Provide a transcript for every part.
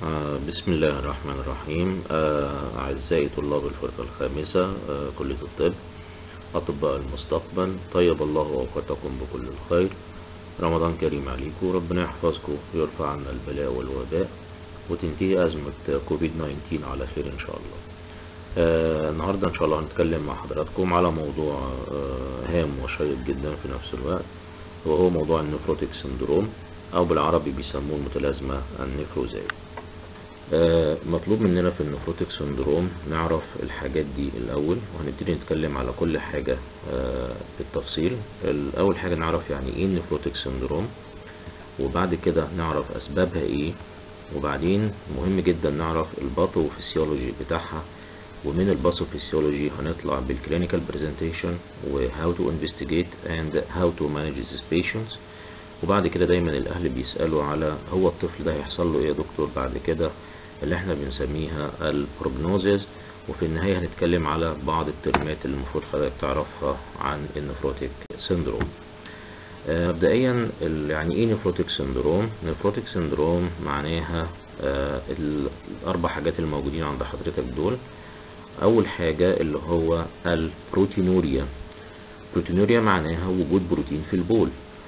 آه، بسم الله الرحمن الرحيم آه، أعزائي طلاب الفرقة الخامسة آه، كلية الطب أطباء المستقبل طيب الله أوقاتكم بكل الخير رمضان كريم عليكم ربنا يحفظكم ويرفع عنا البلاء والوباء وتنتهي أزمة كوفيد 19 على خير إن شاء الله آه، النهاردة إن شاء الله هنتكلم مع حضراتكم على موضوع آه، هام وشيق جدا في نفس الوقت وهو موضوع النفروتيك سندروم أو بالعربي بيسموه المتلازمة النفروزية آه، مطلوب مننا في النفروتيك سندروم نعرف الحاجات دي الأول وهنبتدي نتكلم على كل حاجة آه، بالتفصيل الأول حاجة نعرف يعني إيه النفروتيك سندروم وبعد كده نعرف أسبابها إيه وبعدين مهم جدا نعرف الباثوفيسيولوجي بتاعها ومن الباثوفيسيولوجي هنطلع بالكلينيكال برزنتيشن وهاو تو انفستيجيت اند هاو تو مانج these patients وبعد كده دايما الاهل بيسالوا على هو الطفل ده هيحصل له ايه يا دكتور بعد كده اللي احنا بنسميها البروجنوزيس وفي النهايه هنتكلم على بعض الترمات اللي المفروض حضرتك تعرفها عن النفروتيك سندروم آه، مبدئيا ال- يعني ايه نفروتيك سندروم نفروتيك سندروم معناها آه، الاربع حاجات الموجودين عند حضرتك دول اول حاجه اللي هو البروتينوريا بروتينوريا معناها وجود بروتين في البول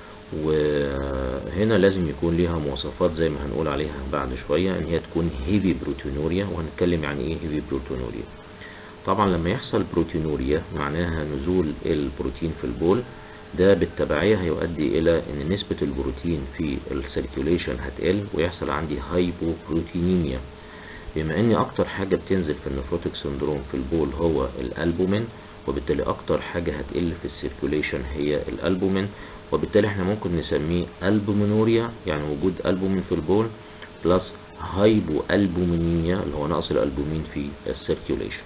وهنا لازم يكون ليها مواصفات زي ما هنقول عليها بعد شوية ان هي تكون هيفي بروتينوريا وهنتكلم يعني ايه هيفي بروتينوريا طبعا لما يحصل بروتينوريا معناها نزول البروتين في البول ده بالتبعية هيؤدي إلى إن نسبة البروتين في السيركيوليشن هتقل ويحصل عندي هايبوبروتينيميا بما إن أكتر حاجة بتنزل في النفروتيك سندروم في البول هو الألبومين وبالتالي أكتر حاجة هتقل في السيركيوليشن هي الألبومين وبالتالي احنا ممكن نسميه ألبومينوريا يعني وجود ألبومين في البول بلس هايبو ألبومينيميا اللي هو نقص الألبومين في السيركيوليشن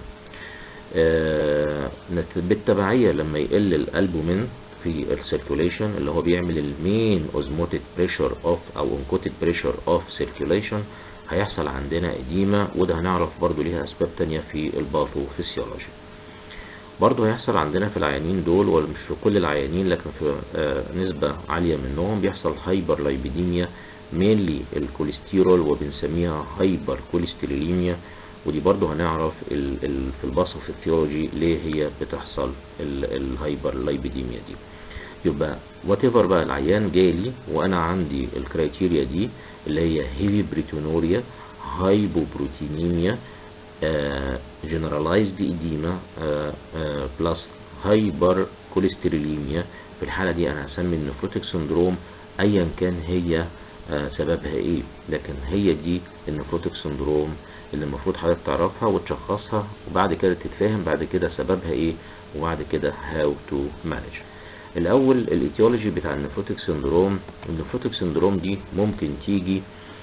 آه، نت- بالتبعية لما يقل الألبومين في السيركيوليشن اللي هو بيعمل المين اوزموتيك بريشر اوف او انكوتيك بريشر اوف سيركيوليشن هيحصل عندنا اديمة وده هنعرف برضو ليها اسباب تانية في الباثوفيسيولوجي برضه هيحصل عندنا في العيانين دول ومش في كل العيانين لكن في آه، نسبة عالية منهم بيحصل هايبر لايبيديميا مينلي الكوليسترول وبنسميها هايبر كوليستروليميا ودي برضه هنعرف ال ال في الباثوفيسيولوجي ليه هي بتحصل ال- الهايبر لايبيديميا دي يبقى وات ايفر بقى العيان جالي وانا عندي الكرايتيريا دي اللي هي هيفي بريتونوريا هايبوبروتينيميا جنرالايزد ايديما بلس هايبر كوليستروليميا في الحاله دي انا هسمي النفروتيك سندروم ايا كان هي آه، سببها ايه لكن هي دي النفروتيك سندروم اللي المفروض حضرتك تعرفها وتشخصها وبعد كده تتفاهم بعد كده سببها ايه وبعد كده هاو تو مانج الاول الايتيولوجي بتاع النفروتيك سندروم النفروتيك سندروم دي ممكن تيجي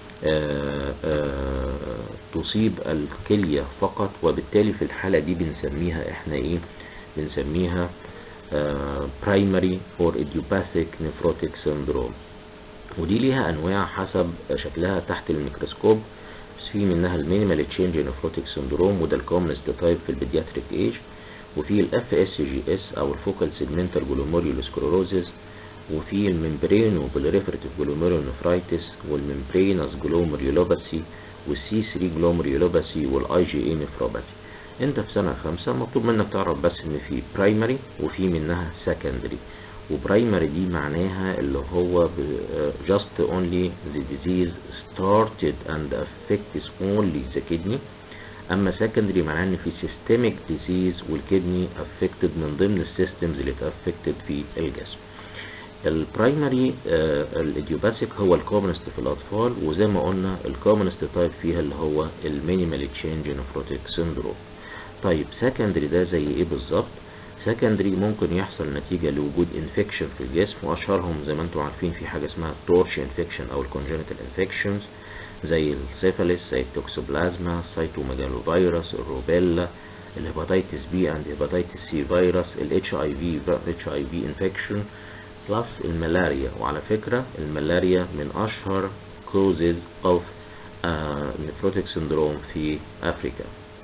آه، آه، تصيب الكلية فقط وبالتالي في الحالة دي بنسميها احنا ايه بنسميها آه، primary or idiopathic nephrotic syndrome ودي ليها انواع حسب شكلها تحت الميكروسكوب بس في منها المينيمال تشينج نفروتيك سندروم وده الكومنست تايب في البيدياتريك ايج وفي الاف اس جي اس او الفوكال سيجمنتال جلوميريول سكلروزيس وفي الممبرينو بوليريفريتيف جلوميرونيفرايتس والممبرينس جلوميريولوباسي والسي 3 جلوميريولوباسي والاي جي اي نفروباسي انت في سنه خمسة مطلوب منك تعرف بس ان في برايمري وفي منها سكندري وبرايمري دي معناها اللي هو ب- uh, just only the disease started and affects only the kidney اما secondary معناها ان في systemic disease والكدني affected من ضمن السيستمز اللي affected في الجسم البرايمري الايديوباثيك هو الكومنست في الاطفال وزي ما قلنا الكومنست تايب فيها اللي هو المينيمال تشينج نفروتيك سيندروم طيب سكندري ده زي ايه بالظبط سكندري ممكن يحصل نتيجة لوجود انفكشن في الجسم واشهرهم زي ما انتم عارفين في حاجة اسمها تورش انفكشن او الكونجنتال انفكشنز زي السيفاليس زي التوكسوبلازما السيتوميجالوفيروس الروبيلا الهيباتيتس بي اند هيباتيتس سي فيروس الاتش اي في اتش اي في انفكشن بلس الملاريا وعلى فكرة الملاريا من اشهر causes of uh, nephrotic syndrome في افريكا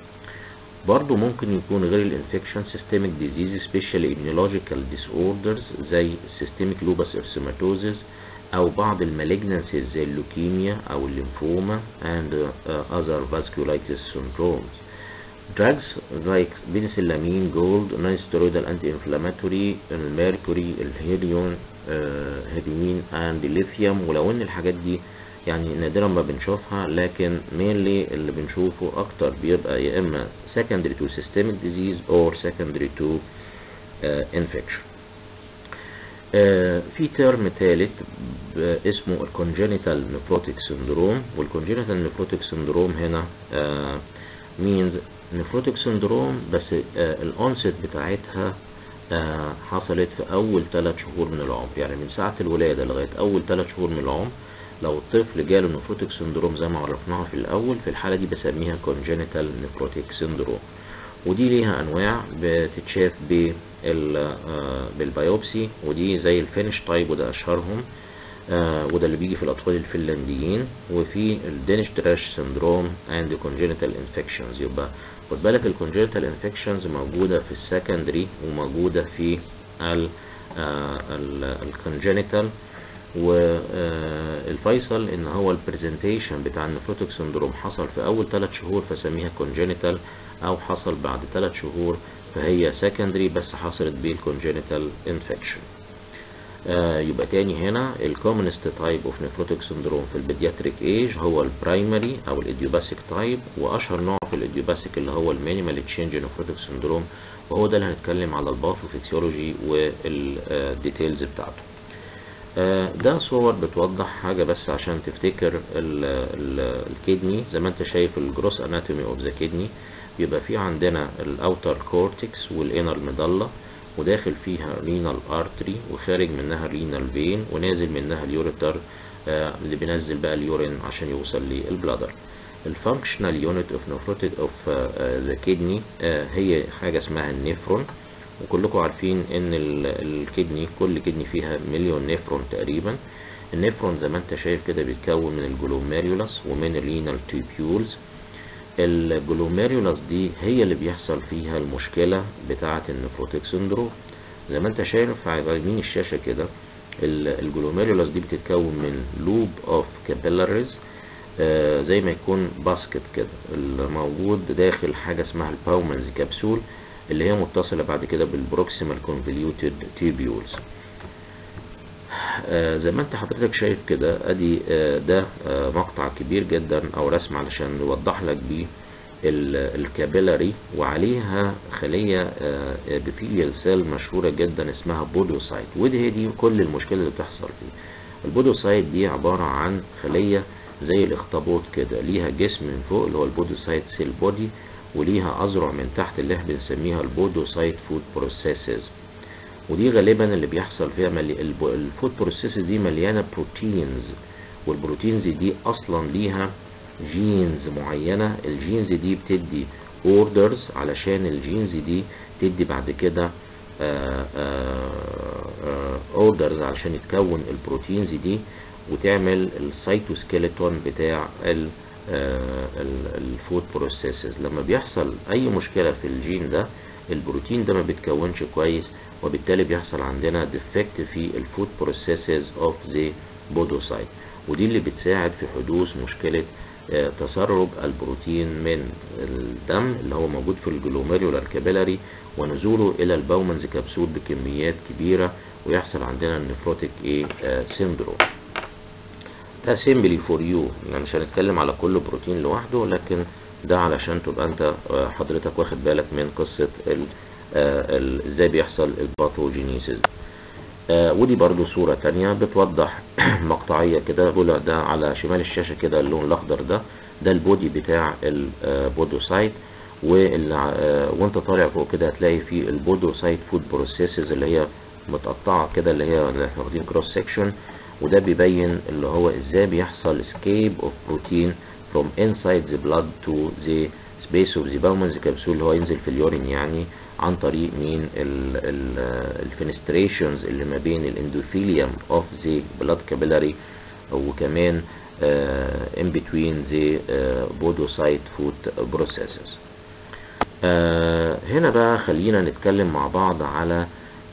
برضو ممكن يكون غير الانفكشن systemic disease especially immunological disorders زي systemic lupus erythematosus او بعض المالجنسيز زي اللوكيميا او الليمفوما and uh, other vasculitis syndromes drugs like penicillamine gold non-steroidal anti-inflammatory الميركوري الهيليون هيديين and lithium ولو ان الحاجات دي يعني نادرا ما بنشوفها لكن mainly اللي بنشوفه اكتر بيبقى يا اما secondary to systemic disease or secondary to uh, infection آه في ترم ثالث اسمه الكونجينيتال نيفروتيك سندروم والكونجينيتال نيفروتيك سندروم هنا آه means نيفروتيك سندروم بس آه الأونست بتاعتها آه حصلت في أول ثلاث شهور من العمر يعني من ساعة الولادة لغاية أول ثلاث شهور من العمر لو الطفل جاله نيفروتيك سندروم زي ما عرفناها في الأول في الحالة دي بسميها كونجينيتال نيفروتيك سندروم ودي ليها أنواع بتتشاف بالبيوبسي ودي زي الفينش تايب وده أشهرهم آه وده اللي بيجي في الأطفال الفنلنديين وفي الدينش دراش سندروم اند كونجينيتال انفكشنز يبقى خد بالك الكونجينيتال انفكشنز موجودة في السكندري وموجودة في الكونجينيتال والفيصل ان هو البرزنتيشن بتاع النفروتيك سندروم حصل في اول 3 شهور فسميها كونجينيتال او حصل بعد 3 شهور فهي سكندري بس حصلت بيه الكونجينيتال انفكشن آه يبقى تاني هنا الكومنست تايب اوف نيفروتيك سندروم في البيدياتريك ايج هو البرايمري او الايديوباثيك تايب واشهر نوع في الايديوباثيك اللي هو المينيمال تشينج نيفروتيك سندروم وهو ده اللي هنتكلم على الباثوفيسيولوجي والديتيلز بتاعته آه ده صور بتوضح حاجة بس عشان تفتكر الكدني زي ما انت شايف الجروس اناتومي اوف ذا كدني بيبقى في عندنا الاوتر كورتكس والانر ميدالا وداخل فيها رينال ارتري وخارج منها رينال فين ونازل منها اليوريتر آه اللي بينزل بقى اليورين عشان يوصل للبلادر الفانكشنال يونت اوف نفروتيك اوف ذا كدني هي حاجه اسمها النفرون وكلكم عارفين ان الكدني كل كدني فيها مليون نفرون تقريبا النفرون زي ما انت شايف كده بيتكون من الجلوميريولاس ومن الرينال تيبيولز الجلوميريولاس دي هي اللي بيحصل فيها المشكلة بتاعة النفروتيك سندروم زي ما انت شايف على يمين الشاشة كده الجلوميريولاس دي بتتكون من لوب اوف كابيلاريز آه زي ما يكون باسكت كده الموجود داخل حاجة اسمها الباومنز كبسول اللي هي متصلة بعد كده بالبروكسيمال كونفوليوتد تيبيولز آه زي ما انت حضرتك شايف كده ادي آه ده آه مقطع كبير جدا او رسم علشان نوضح لك بيه الكابيلاري وعليها خلية ابيثيليال سيل مشهورة جدا اسمها بودوسايت ودي هي دي كل المشكلة اللي بتحصل فيه البودوسايت دي عبارة عن خلية زي الاخطبوط كده ليها جسم من فوق اللي هو البودوسايت سيل بودي وليها أذرع من تحت اللي احنا بنسميها البودوسايت فود بروسيسز ودي غالبا اللي بيحصل فيها ملي... الفود بروسيسز دي مليانه بروتينز والبروتينز دي اصلا ليها جينز معينه الجينز دي بتدي اوردرز علشان الجينز دي تدي بعد كده اوردرز علشان يتكون البروتينز دي وتعمل السيتوسكيلتون بتاع الفود بروسيسز لما بيحصل اي مشكله في الجين ده البروتين ده ما بيتكونش كويس وبالتالي بيحصل عندنا ديفكت في الفود بروسيسز اوف ذا بودوسايت ودي اللي بتساعد في حدوث مشكله آه تسرب البروتين من الدم اللي هو موجود في الجلوميرولار كابيلاري ونزوله الى الباومنز كبسول بكميات كبيره ويحصل عندنا النفروتيك ايه آه سيندروم ده سيمبلي فور يو يعني مش هنتكلم على كل بروتين لوحده لكن ده علشان تبقى انت حضرتك واخد بالك من قصة ازاي بيحصل الباثوجينيسيس آه ودي برضو صورة تانية بتوضح مقطعية كده بقول ده على شمال الشاشة كده اللون الأخضر ده ده البودي بتاع البودوسايت وانت طالع فوق كده هتلاقي في البودوسايت فود بروسيسز اللي هي متقطعة كده اللي هي احنا واخدين كروس سيكشن وده بيبين اللي هو ازاي بيحصل escape of protein from inside the blood to the space of the Bowman's capsule اللي هو ينزل في اليورين يعني عن طريق مين الفينستريشنز اللي ما بين الاندوثيليوم اوف ذا بلاد كابيلاري وكمان uh, in between the uh, podocyte food processes. Uh, هنا بقى خلينا نتكلم مع بعض على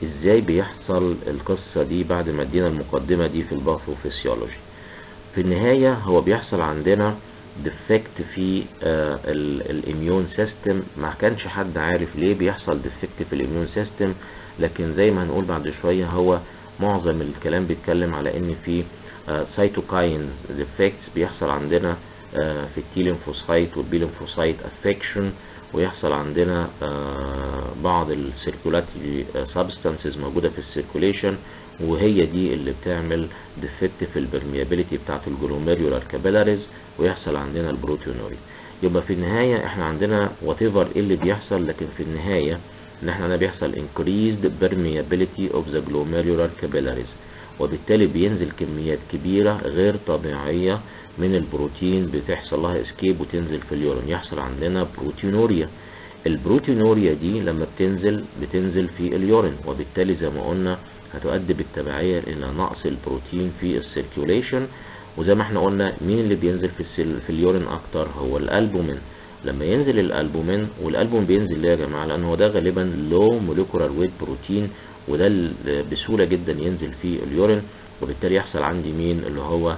ازاي بيحصل القصة دي بعد ما ادينا المقدمة دي في الباثوفيسيولوجي في النهاية هو بيحصل عندنا ديفكت في الاميون سيستم ما كانش حد عارف ليه بيحصل ديفكت في الاميون سيستم لكن زي ما هنقول بعد شوية هو معظم الكلام بيتكلم على ان في سيتوكاين ديفكتس بيحصل عندنا آه، في التي ليمفوسايت والبي ليمفوسايت افكشن ويحصل عندنا آه، بعض السيركولاتري سبستانسز موجوده في السيركوليشن وهي دي اللي بتعمل ديفكت في البرميابيليتي بتاعت الجلوميريولار كابيلاريز ويحصل عندنا البروتينوري يبقى في النهايه احنا عندنا وات ايفر ايه اللي بيحصل لكن في النهايه ان احنا عندنا بيحصل increased permeability of the glomerular capillaries وبالتالي بينزل كميات كبيرة غير طبيعية من البروتين بتحصل لها اسكيب وتنزل في اليورين يحصل عندنا بروتينوريا البروتينوريا دي لما بتنزل بتنزل في اليورين وبالتالي زي ما قلنا هتؤدي بالتبعية إلى نقص البروتين في السيركيوليشن وزي ما احنا قلنا مين اللي بينزل في السيل في اليورين أكتر هو الألبومين لما ينزل الألبومين والألبوم بينزل ليه يا جماعة لأن هو ده غالبا لو موليكولار ويت بروتين وده ال- بسهولة جدا ينزل في اليورين وبالتالي يحصل عندي مين اللي هو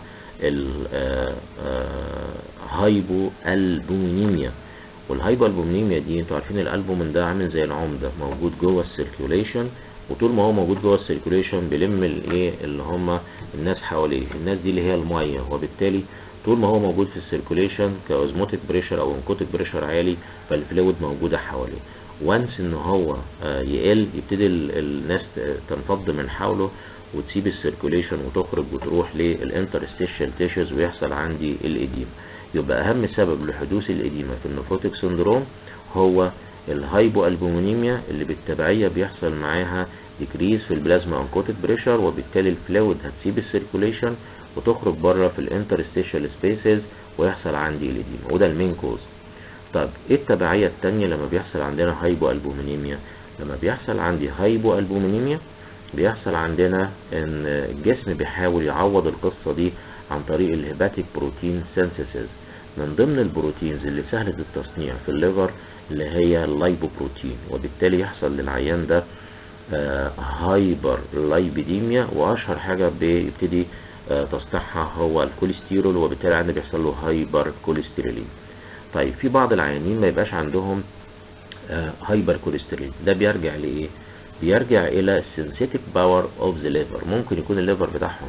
الهايبو البومينيميا والهايبو البومينيميا دي انتوا عارفين الالبومين ده عامل زي العمده موجود جوه السيركيوليشن وطول ما هو موجود جوه السيركيوليشن بيلم الايه اللي هم الناس حواليه الناس دي اللي هي الميه وبالتالي طول ما هو موجود في السيركيوليشن كاوزموتيك بريشر او انكوتيك بريشر عالي فالفلويد موجوده حواليه وانس ان هو آه، يقل يبتدي ال- الناس ت- تنفض من حوله وتسيب السيركوليشن وتخرج وتروح للانترستيشال تيشوز ويحصل عندي الاديم يبقى اهم سبب لحدوث الاديمه في النفروتيك سندروم هو الهايبو البومينيميا اللي بالتبعيه بيحصل معاها ديكريز في البلازما انكوتيك بريشر وبالتالي الفلويد هتسيب السيركوليشن وتخرج بره في الانترستيشال سبيسز ويحصل عندي الاديمه وده المين كوز طب ايه التبعية التانية لما بيحصل عندنا هايبو البومينيميا لما بيحصل عندي هايبو البومينيميا بيحصل عندنا ان الجسم بيحاول يعوض القصة دي عن طريق الهيباتيك بروتين سينثيسيس من ضمن البروتينز اللي سهلة التصنيع في الليفر اللي هي اللايبوبروتين وبالتالي يحصل للعيان ده آه، هايبر لايبيديميا واشهر حاجة بيبتدي آه، تصنيعها هو الكوليسترول وبالتالي عندنا بيحصل له هايبر كوليسترولين طيب في بعض العيانين ما يبقاش عندهم آه، هايبر كوليسترول ده بيرجع لايه بيرجع الى السنسيتيك باور اوف ذا ليفر ممكن يكون الليفر بتاعهم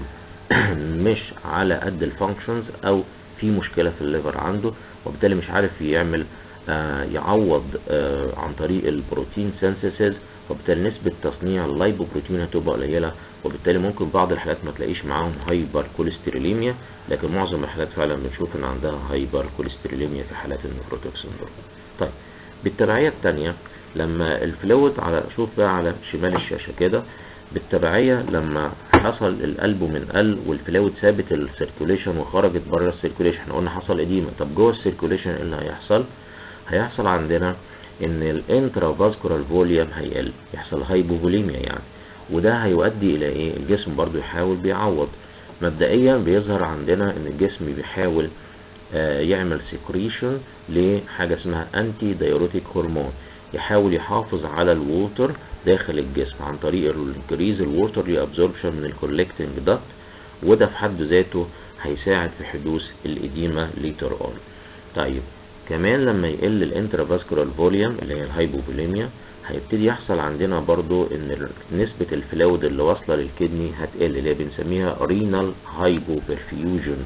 مش على قد الفانكشنز او في مشكله في الليفر عنده وبالتالي مش عارف يعمل آه يعوض آه عن طريق البروتين سينثيسيس وبالتالي نسبة تصنيع اللايبوبروتين هتبقى قليلة وبالتالي ممكن بعض الحالات ما تلاقيش معاهم هايبر كوليستروليميا لكن معظم الحالات فعلا بنشوف ان عندها هايبر كوليستروليميا في حالات النفروتيك سندروم طيب بالتبعية التانية لما الفلويد على شوف بقى على شمال الشاشة كده بالتبعية لما حصل القلب من قل والفلويد سابت السيركوليشن وخرجت بره السيركوليشن احنا قلنا حصل اديمة طب جوه السيركوليشن ايه اللي هيحصل هيحصل عندنا ان الانترا فاسكولار فوليوم هيقل يحصل هايبوفوليميا يعني وده هيؤدي الى ايه الجسم برضو يحاول بيعوض مبدئيا بيظهر عندنا ان الجسم بيحاول آه، يعمل سكريشن لحاجه اسمها انتي دايوريتيك هرمون يحاول يحافظ على الووتر داخل الجسم عن طريق الانكريز الووتر ريابزوربشن من الكولكتنج داكت وده في حد ذاته هيساعد في حدوث الإديمة ليتر اون طيب كمان لما يقل الانترافاسكولار فوليوم اللي هي الهايبوفوليميا هيبتدي يحصل عندنا برضو ان ال- نسبة الفلويد اللي واصلة للكدني هتقل اللي هي بنسميها رينال هايبوبرفيوجن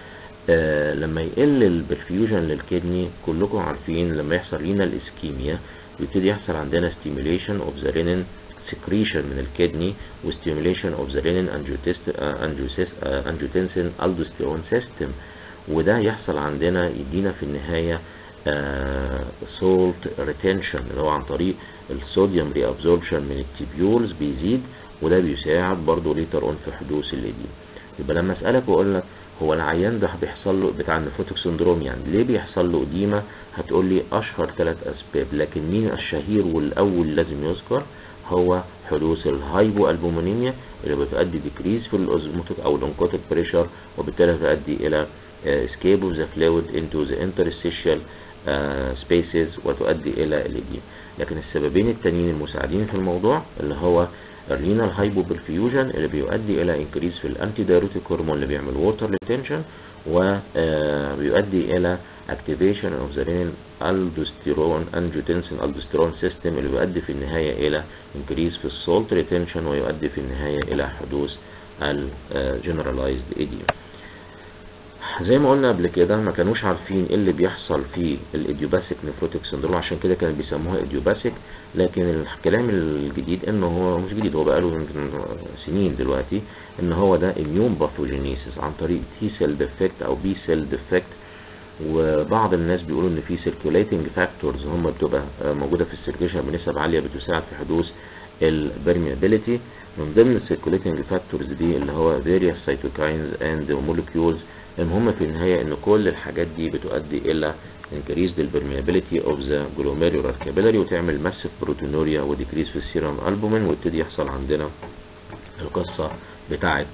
آه لما يقل البرفيوجن للكدني كلكم عارفين لما يحصل رينال اسكيميا بيبتدي يحصل عندنا stimulation of the renin secretion من الكدني و stimulation of the renin angiotest- آه، angiosis- آه، angiotensin aldosterone system وده يحصل عندنا يدينا في النهاية سولت ريتنشن اللي هو عن طريق الصوديوم ريابزوربشن من التيبيولز بيزيد وده بيساعد برضه ليتر اون في حدوث الإديم يبقى لما اسالك واقول لك هو العيان ده بيحصل له بتاع النفروتيك سندروم يعني ليه بيحصل له اديمه هتقول لي اشهر ثلاث اسباب لكن مين الشهير والاول لازم يذكر هو حدوث الهايبو البومونيميا اللي بتؤدي ديكريز في الاوزموتيك او الانكوتيك بريشر وبالتالي تؤدي الى escape of the fluid into the interstitial آه، spaces وتؤدي الى الاديم لكن السببين التانيين المساعدين في الموضوع اللي هو الرينال هايبوبرفيوجن اللي بيؤدي الى انكريز في الانتي دايروتيك هرمون اللي بيعمل ووتر ريتنشن وبيؤدي الى activation of the renal aldosterone angiotensin aldosterone system اللي بيؤدي في النهاية إلى increase في السولت ريتنشن ويؤدي في النهاية إلى حدوث ال generalized edema زي ما قلنا قبل كده ما كانوش عارفين ايه اللي بيحصل في الايديوباثيك نيفروتيك سندروم عشان كده كانوا بيسموها ايديوباثيك لكن الكلام الجديد انه هو مش جديد هو بقاله يمكن سنين دلوقتي ان هو ده اميون باثوجينيسيس عن طريق تي سيل ديفكت او بي سيل ديفكت وبعض الناس بيقولوا ان في سيركيوليتنج فاكتورز هم بتبقى موجوده في السيركيشن بنسب عاليه بتساعد في حدوث البرميابيليتي من ضمن السيركيوليتنج فاكتورز دي اللي هو various cytokines and molecules المهم في النهايه ان كل الحاجات دي بتؤدي الى increased permeability of the glomerular capillary وتعمل massive proteinuria وديكريز في السيرم البومين ويبتدي يحصل عندنا القصه بتاعه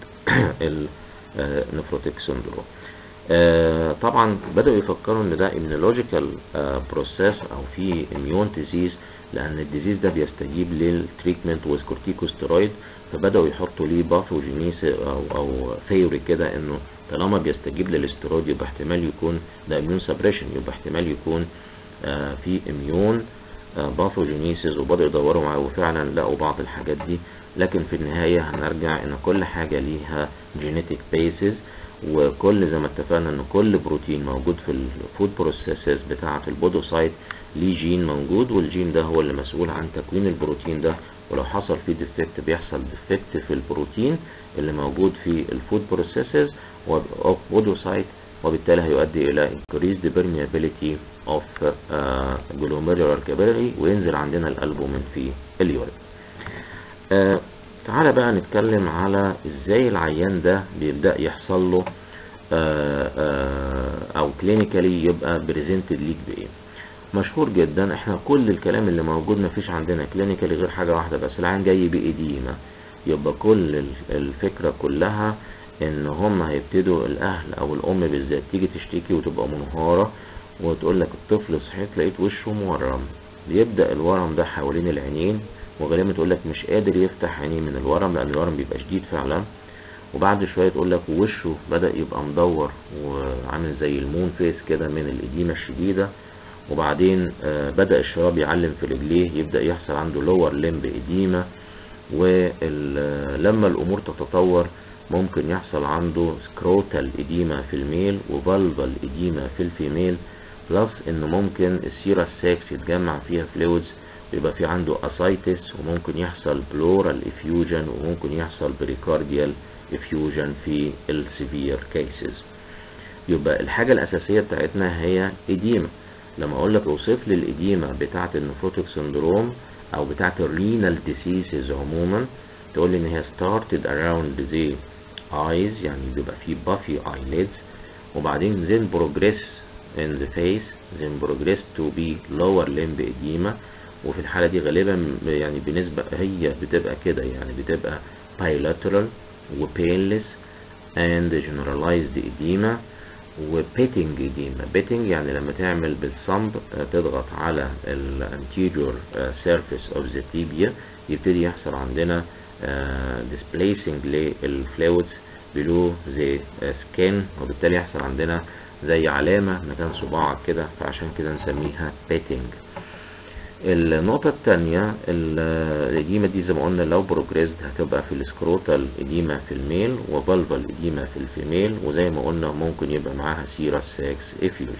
النفروتيك سندروم آه طبعا بدأوا يفكروا ان ده immunological آه بروسيس او في immune disease لان الديزيز ده بيستجيب للتريتمنت وذ كورتيكوستيرويد فبدأوا يحطوا ليه باثوجينيس او او ثيوري كده انه طالما بيستجيب للاسترويد يبقى احتمال يكون ده اميون سبريشن يبقى احتمال يكون آه في اميون باثوجينيسيس وبدأوا يدوروا معاه وفعلا لقوا بعض الحاجات دي لكن في النهاية هنرجع ان كل حاجة ليها جينيتك بيسز وكل زي ما اتفقنا ان كل بروتين موجود في الفود بروسيسز بتاعه البودوسايت ليه جين موجود والجين ده هو اللي مسؤول عن تكوين البروتين ده ولو حصل فيه ديفكت بيحصل ديفكت في البروتين اللي موجود في الفود بروسيسز اوف بودوسايت وبالتالي هيؤدي الى increased permeability of uh, glomerular capillary وينزل عندنا الالبومين في اليورين. uh, تعالى بقى نتكلم على ازاي العيان ده بيبدأ يحصل له آآ آآ او كلينيكالي يبقى بريزنتد ليك بايه مشهور جدا احنا كل الكلام اللي موجود مفيش عندنا كلينيكالي غير حاجة واحدة بس العيان جاي بإديمة يبقى كل الفكرة كلها ان هم هيبتدوا الاهل او الام بالذات تيجي تشتكي وتبقى منهارة وتقول لك الطفل صحيت لقيت وشه مورم بيبدأ الورم ده حوالين العينين وغالبا تقول لك مش قادر يفتح عينيه من الورم لان الورم بيبقى شديد فعلا وبعد شويه تقول لك وشه بدا يبقى مدور وعامل زي المون فيس كده من الاديمه الشديده وبعدين آه بدا الشراب يعلم في رجليه يبدا يحصل عنده لور لمب اديمه ولما الامور تتطور ممكن يحصل عنده سكروتال اديمه في الميل وفالفال اديمه في الفيميل بلس ان ممكن السيرا الساكس يتجمع فيها فلويدز يبقى في عنده اسايتس وممكن يحصل بلورال افيوجن وممكن يحصل بريكارديال افيوجن في السيفير كيسز يبقى الحاجة الأساسية بتاعتنا هي إديمة لما أقول لك أوصف لي الإديمة بتاعة النفروتيك سندروم أو بتاعة الرينال ديسيزز عموما تقول لي إن هي started around the eyes يعني بيبقى في buffy eyelids وبعدين then progress in the face then progress to be lower limb edema وفي الحالة دي غالبا يعني بنسبة هي بتبقى كده يعني بتبقى bilateral و painless and generalized edema و pitting edema pitting يعني لما تعمل بالصمب تضغط على ال anterior surface of the tibia يبتدي يحصل عندنا displacing للفلويدز below the skin وبالتالي يحصل عندنا زي علامة مكان صباعك كده فعشان كده نسميها pitting النقطة التانية الإديمة دي زي ما قلنا لو بروجريسد هتبقى في السكروتال إديمة في الميل وفالفال إديمة في الفيميل وزي ما قلنا ممكن يبقى معاها سيرا ساكس إفيوجن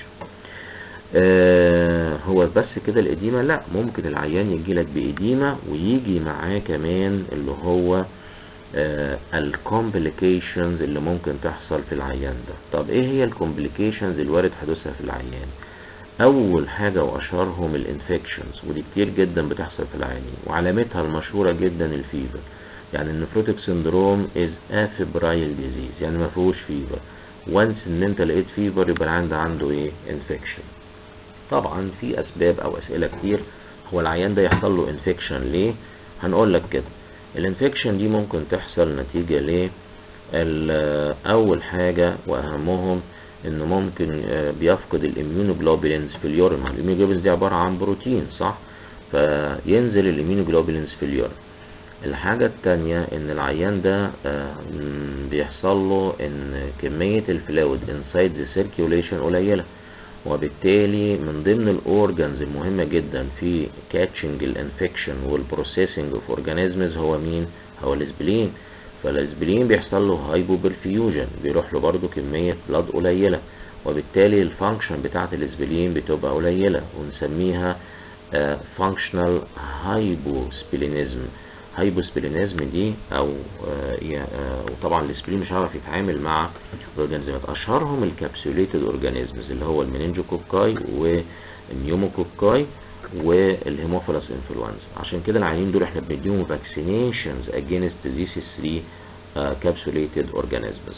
آه هو بس كده الإديمة لا ممكن العيان يجيلك بإديمة ويجي معاه كمان اللي هو آه الكومبليكيشنز اللي ممكن تحصل في العيان ده طب ايه هي الكومبليكيشنز اللي وارد حدوثها في العيان اول حاجة واشهرهم الانفكشنز ودي كتير جدا بتحصل في العيانين وعلامتها المشهورة جدا الفيفر يعني النفروتيك سندروم از افيبرايل ديزيز يعني ما فيهوش فيفر وانس ان انت لقيت فيفر يبقى العيان ده عنده ايه انفكشن طبعا في اسباب او اسئله كتير هو العيان ده يحصل له انفكشن ليه هنقول لك كده الانفكشن دي ممكن تحصل نتيجه ليه اول حاجه واهمهم انه ممكن بيفقد الاميونوجلوبولينز في اليورين الاميونوجلوبولينز دي عباره عن بروتين صح فينزل الاميونوجلوبولينز في اليورين الحاجة التانية ان العيان ده آه، م، بيحصل له ان كمية الفلويد inside the circulation قليلة وبالتالي من ضمن الاورجنز المهمة جدا في catching الانفكشن والبروسيسنج اوف اورجانيزمز هو مين؟ هو الاسبلين فالاسبلين بيحصل له هايبوبرفيوجن بيروح له برضه كمية بلاد قليلة وبالتالي الفانكشن بتاعت الاسبلين بتبقى قليلة ونسميها فانكشنال هايبوسبلينيزم هايبوسبلينيزم دي او آه، هي- آه، وطبعا الاسبلين مش هيعرف يتعامل مع الاورجانيزمات اشهرهم الكابسوليتد اورجانيزمز اللي هو المننجوكوكاي والنيوموكوكاي والهيموفيلس انفلونزا عشان كده العيانين دول احنا بنديهم فاكسينيشنز اجينست ذيس 3 كابسوليتد اورجانيزمز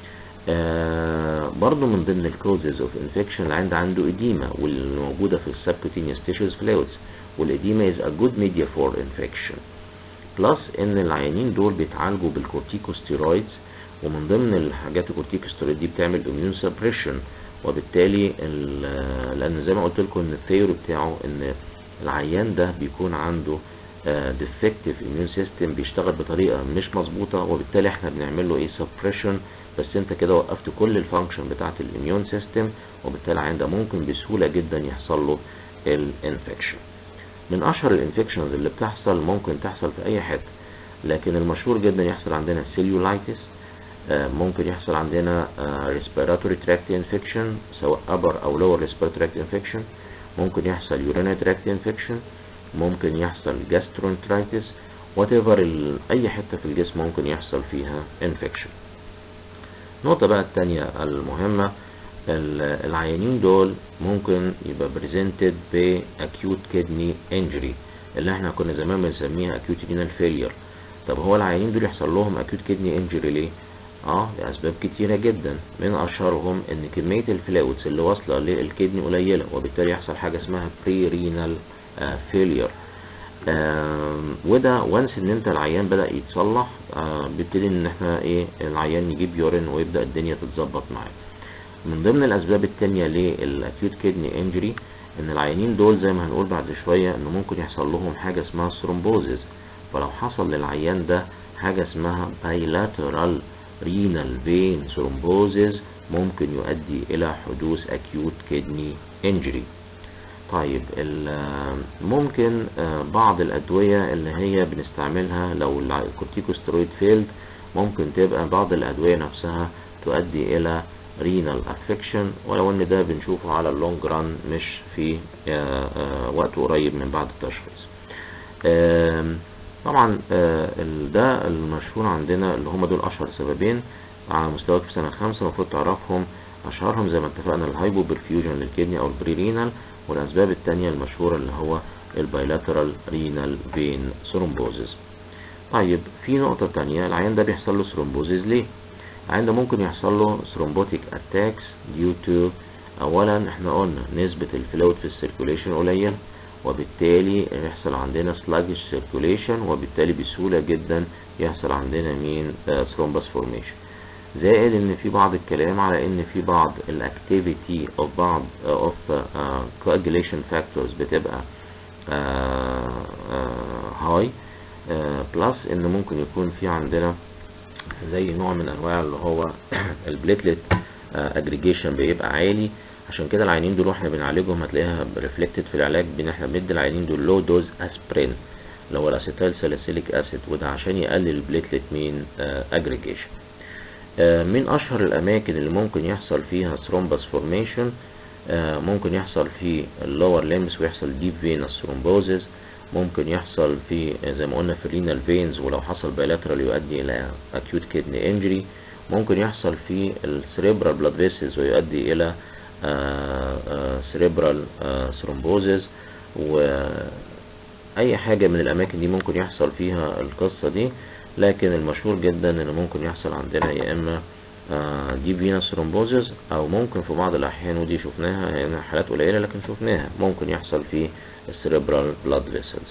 آه برضو من ضمن الكوزز اوف انفكشن اللي عنده عنده اديما واللي موجوده في السبكوتينيوس تيشوز فلويدز والاديما از ا جود ميديا فور انفكشن بلس ان العيانين دول بيتعالجوا بالكورتيكوستيرويدز ومن ضمن الحاجات الكورتيكوستيرويد دي بتعمل اميون سبريشن وبالتالي ال- لان زي ما قلت لكم ان الثيوري بتاعه ان العيان ده بيكون عنده ديفكتيف اميون سيستم بيشتغل بطريقه مش مظبوطه وبالتالي احنا بنعمل له ايه سبريشن بس انت كده وقفت كل الفانكشن بتاعت الاميون سيستم وبالتالي العيان ده ممكن بسهوله جدا يحصل له الانفكشن من اشهر الانفكشنز اللي بتحصل ممكن تحصل في اي حته لكن المشهور جدا يحصل عندنا سيليولايتس ممكن يحصل عندنا ريسبيراتوري تراكت انفكشن سواء upper او lower respiratory tract infection ممكن يحصل urinary tract infection ممكن يحصل gastroenteritis whatever ال- اي حته في الجسم ممكن يحصل فيها infection النقطة بقى التانية المهمة ال- العيانين دول ممكن يبقى presented ب acute kidney injury اللي احنا كنا زمان بنسميها acute renal failure طب هو العيانين دول يحصل لهم acute kidney injury ليه؟ اه لأسباب كتيرة جدا من أشهرهم إن كمية الفلويدز اللي واصلة للكدني قليلة وبالتالي يحصل حاجة اسمها pre renal آه failure آم، وده وانس ان انت العيان بدأ يتصلح آه، بيبتدي ان احنا ايه العيان يجيب يورين ويبدأ الدنيا تتظبط معاه من ضمن الاسباب التانية للاكيوت كيدني انجري ان العيانين دول زي ما هنقول بعد شوية انه ممكن يحصل لهم حاجة اسمها ثرومبوزيس فلو حصل للعيان ده حاجة اسمها bilateral renal vein thrombosis ممكن يؤدي الى حدوث acute kidney injury طيب ال- ممكن آه، بعض الأدوية اللي هي بنستعملها لو الع- الكورتيكوستيرويد فيلد ممكن تبقى بعض الأدوية نفسها تؤدي إلى رينال افكشن ولو ان ده بنشوفه على اللونج ران مش في آه، آه، وقت قريب من بعد التشخيص آم، طبعا آه، ال- ده المشهور عندنا اللي هم دول اشهر سببين على مستواك في سنة خمسة المفروض تعرفهم اشهرهم زي ما اتفقنا الهايبو برفيوجن للكدني او البريرينال والاسباب التانية المشهورة اللي هو البايلاترال رينال فين ثرومبوزيس طيب في نقطة تانية العيان ده بيحصل له ثرومبوزيس ليه؟ العيان ده ممكن يحصل له ثرومبوتيك اتاكس ديو تو اولا احنا قلنا نسبة الفلويد في السيركوليشن قليل وبالتالي يحصل عندنا سلاجش سيركوليشن وبالتالي بسهولة جدا يحصل عندنا مين ثرومبس فورميشن زائد ان في بعض الكلام على ان في بعض الاكتيفيتي او بعض اوف coagulation فاكتورز بتبقى هاي بلس ان ممكن يكون في عندنا زي نوع من انواع اللي هو البليتلت اجريجيشن بيبقى عالي عشان كده العيانين دول واحنا بنعالجهم هتلاقيها ريفلكتد في العلاج بان احنا بندي العيانين دول لو دوز اسبرين اللي هو الاسيتال ساليسيليك اسيد وده عشان يقلل البليتلت مين اجريجيشن من اشهر الاماكن اللي ممكن يحصل فيها ثرومبس فورميشن ممكن يحصل في اللور ليمس ويحصل ديب فينس ثرومبوزيس ممكن يحصل في زي ما قلنا في الرينال فينز ولو حصل بايلاترال يؤدي الى اكيوت كيدني انجري ممكن يحصل في السريبرال بلاد فيسز ويؤدي الى سريبرال ثرومبوزيس واي حاجه من الاماكن دي ممكن يحصل فيها القصه دي لكن المشهور جدا ان ممكن يحصل عندنا يا اما دي فينس ثرومبوزيس او ممكن في بعض الاحيان ودي شفناها هنا حالات قليله لكن شفناها ممكن يحصل في السريبرال بلاد فيسلز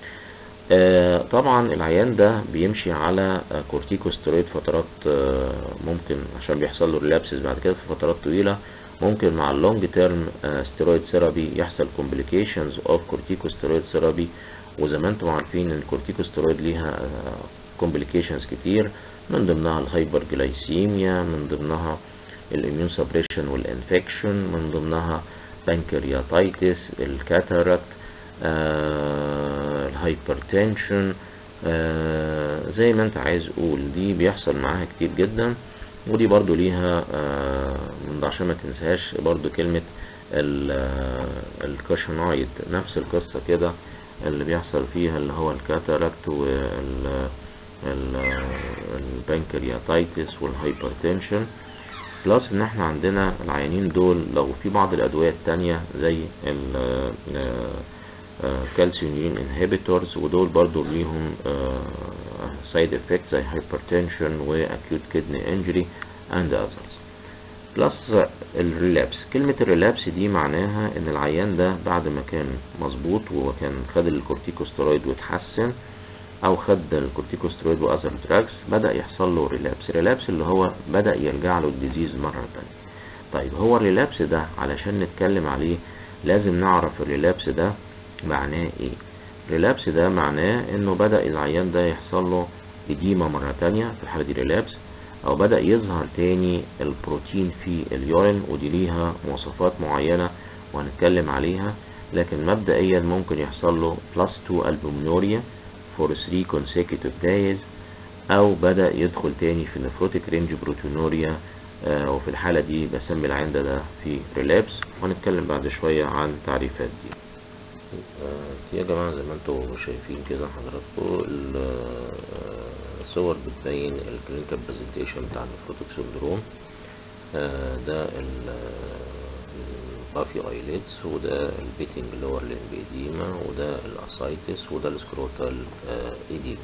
طبعا العيان ده بيمشي على كورتيكوستيرويد فترات آه ممكن عشان بيحصل له ريلابسز بعد كده في فترات طويله ممكن مع اللونج تيرم ستيرويد ثيرابي يحصل كومبليكيشنز اوف كورتيكوستيرويد ثيرابي وزي ما انتم عارفين ان الكورتيكوستيرويد ليها كومبليكيشنز كتير من ضمنها الهايبر جلايسيميا من ضمنها الاميون سبريشن والانفكشن من ضمنها بانكرياتايتس الكاتاراكت آه الهايبرتنشن آه زي ما انت عايز قول دي بيحصل معاها كتير جدا ودي برضو ليها آه من عشان ما تنساش برضو كلمة الكاشنايد نفس القصة كده اللي بيحصل فيها اللي هو الكاتاراكت وال البنكرياتايتس والهايبرتنشن بلس ان احنا عندنا العيانين دول لو في بعض الادوية التانية زي الكالسيوم انهبيتورز ودول برضو ليهم سايد افكت زي هايبرتنشن واكيوت كدني انجري اند اذرز بلس الريلابس كلمة الريلابس دي معناها ان العيان ده بعد ما كان مظبوط وكان خد الكورتيكوستيرويد واتحسن او خد الكورتيكوستيرويد واذر دراجز بدا يحصل له ريلابس ريلابس اللي هو بدا يرجع له الديزيز مره تانية طيب هو الريلابس ده علشان نتكلم عليه لازم نعرف الريلابس ده معناه ايه ريلابس ده معناه انه بدا العيان ده يحصل له اديمه مره تانية في الحاله دي ريلابس او بدا يظهر تاني البروتين في اليورين ودي ليها مواصفات معينه وهنتكلم عليها لكن مبدئيا ممكن يحصل له بلس 2 البومنوريا for 3 consecutive days او بدا يدخل تاني في نفروتيك رينج بروتينوريا آه وفي الحالة دي بسمي العين ده, ده في ريلابس وهنتكلم بعد شوية عن التعريفات دي آه يا جماعة زي ما انتوا شايفين كده حضراتكم الصور بتبين الكلينيكال برزنتيشن بتاع النفروتيك سندروم آه ده البافي ايليتس وده البيتنج لور ليمبيديما وده الاسايتس وده السكروتال ايديما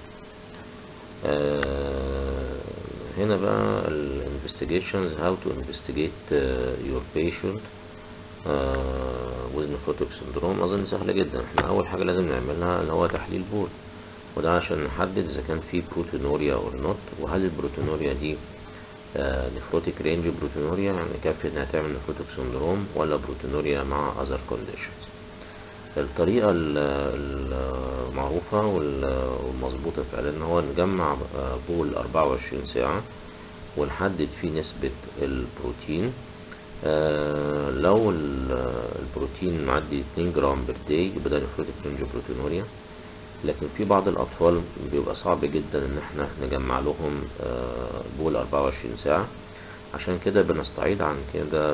هنا بقى الانفستيجيشنز هاو تو انفستيجيت يور بيشنت with nephrotic syndrome اظن سهله جدا احنا اول حاجه لازم نعملها اللي هو تحليل بول وده عشان نحدد اذا كان في بروتينوريا او نوت وهل البروتينوريا دي نفروتيك رينج بروتينوريا يعني كافي انها تعمل نفروتيك سندروم ولا بروتينوريا مع اذر كونديشنز الطريقة المعروفة والمظبوطة فعلا ان هو نجمع بول 24 ساعة ونحدد فيه نسبة البروتين لو البروتين معدي 2 جرام بر داي يبقى ده نفروتيك رينج بروتينوريا لكن في بعض الأطفال بيبقى صعب جدا إن احنا نجمع لهم بول 24 ساعة عشان كده بنستعيد عن كده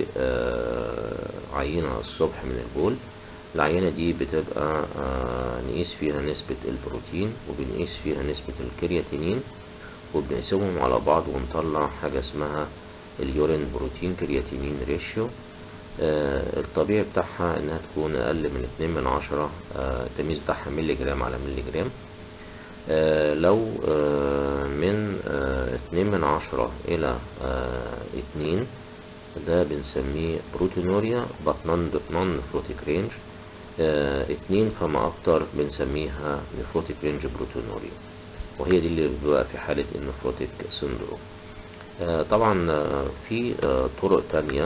بعينة الصبح من البول العينة دي بتبقى نقيس فيها نسبة البروتين وبنقيس فيها نسبة الكرياتينين وبنقسمهم على بعض ونطلع حاجة اسمها اليورين بروتين كرياتينين ريشيو آه الطبيعي بتاعها انها تكون اقل من اتنين من عشرة آه التمييز بتاعها ملي جرام على ملي جرام آه لو من اتنين من عشرة الى اتنين ده بنسميه بروتينوريا بات نون نفروتيك رينج اتنين فما اكتر بنسميها نفروتيك رينج بروتينوريا وهي دي اللي بتبقى في حالة النفروتيك سندروم طبعا في طرق تانية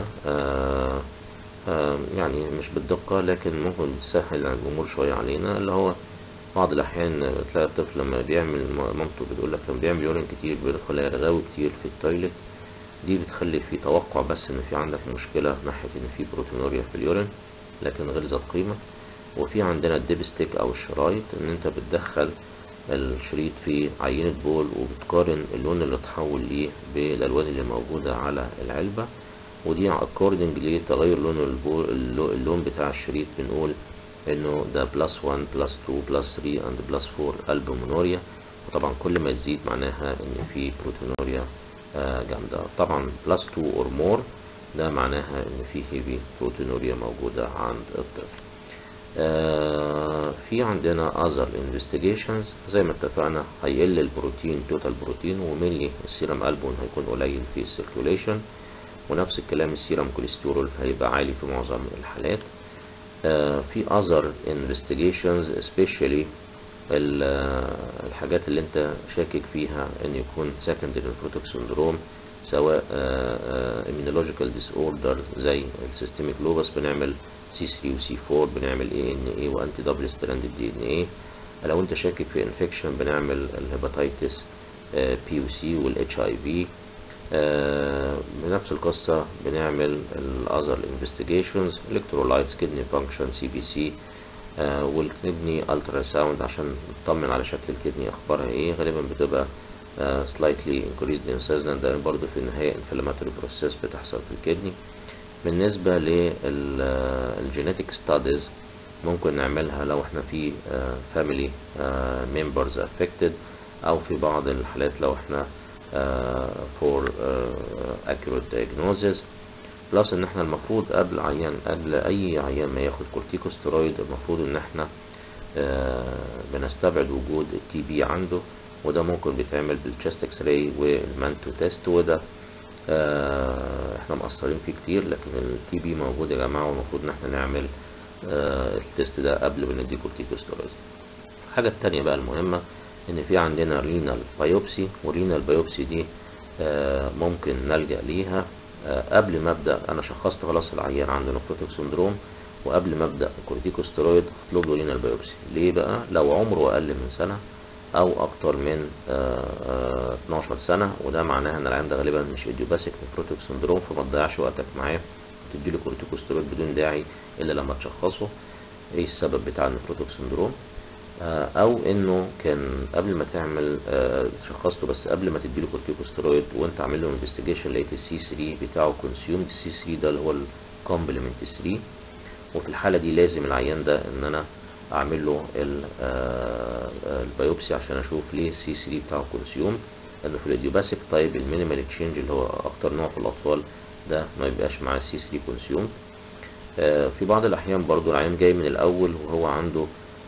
يعني مش بالدقة لكن ممكن تسهل الأمور شوية علينا اللي هو بعض الأحيان تلاقي الطفل لما بيعمل مامته بتقول لك لما بيعمل يورين كتير بيدخل يرغاوي كتير في التويلت دي بتخلي في توقع بس إن في عندك مشكلة ناحية إن في بروتينوريا في اليورين لكن غير ذات قيمة وفي عندنا الديبستيك أو الشرايط إن أنت بتدخل الشريط في عينة بول وبتقارن اللون اللي اتحول ليه بالألوان اللي موجودة على العلبة ودي according لتغير لون البول اللون بتاع الشريط بنقول انه ده بلس 1 بلس 2 بلس 3 اند بلس 4 البومونوريا وطبعا كل ما تزيد معناها ان في بروتونوريا جامدة طبعا بلس 2 اور مور ده معناها ان في هيفي بروتونوريا موجودة عند الطفل آه في عندنا other investigations زي ما اتفقنا هيقل البروتين توتال بروتين ومنلي السيرم ألبون هيكون قليل في السيركيوليشن ونفس الكلام السيرم كوليسترول هيبقى عالي في معظم الحالات آه في other investigations especially الحاجات اللي انت شاكك فيها ان يكون secondary nephrotic syndrome سواء immunological disorder زي السيستميك لوبس بنعمل سي 3 وسي 4 بنعمل اي ان اي وانتي دبل ستراند دي ان اي لو انت شاكك في انفكشن بنعمل الهيباتيتس بي وسي والاتش اي في بنفس القصة بنعمل الاذر انفستيجيشنز الكترولايتس كدني فانكشن سي بي سي والكدني الترا ساوند عشان نطمن على شكل الكدني اخبارها ايه غالبا بتبقى سلايتلي انكريزد انسيزن ده برضه في النهاية انفلاماتوري بروسيس بتحصل في الكدني بالنسبة للجينيتك ستاديز ممكن نعملها لو احنا في فاميلي ممبرز افكتد او في بعض الحالات لو احنا فور accurate diagnosis بلس ان احنا المفروض قبل عيان قبل اي عيان ما ياخد كورتيكوستيرويد المفروض ان احنا بنستبعد وجود التي بي عنده وده ممكن بيتعمل بالتشست اكس راي والمانتو تيست وده احنا مقصرين فيه كتير لكن التي بي موجود يا جماعه والمفروض ان احنا نعمل التيست ده قبل ما ندي كورتيكوستيرويد الحاجه التانية بقى المهمه ان في عندنا رينال بايوبسي والرينال بايوبسي دي ممكن نلجا ليها قبل ما ابدا انا شخصت خلاص العيان عنده نفروتيك سندروم وقبل ما ابدا كورتيكوستيرويد اطلب له رينال بايوبسي ليه بقى لو عمره اقل من سنه او اكتر من 12 سنه وده معناها ان العيان ده غالبا مش ايديوباثيك نفروتيك سندروم فما تضيعش وقتك معاه تديله كورتيكوستيرويد بدون داعي الا لما تشخصه ايه السبب بتاع النفروتيك سندروم او انه كان قبل ما تعمل شخصته بس قبل ما تديله كورتيكوستيرويد وانت عامل له انفستيجيشن لقيت السي 3 بتاعه كونسيومد السي 3 ده اللي هو الكومبلمنت 3 وفي الحاله دي لازم العيان ده ان انا اعمل له البيوبسي عشان اشوف ليه السي 3 بتاعه كونسيوم لانه في الايديوباثيك طيب المينيمال اكشينج اللي هو اكتر نوع في الاطفال ده ما بيبقاش معاه السي 3 كونسيوم في بعض الاحيان برضو العيان جاي من الاول وهو عنده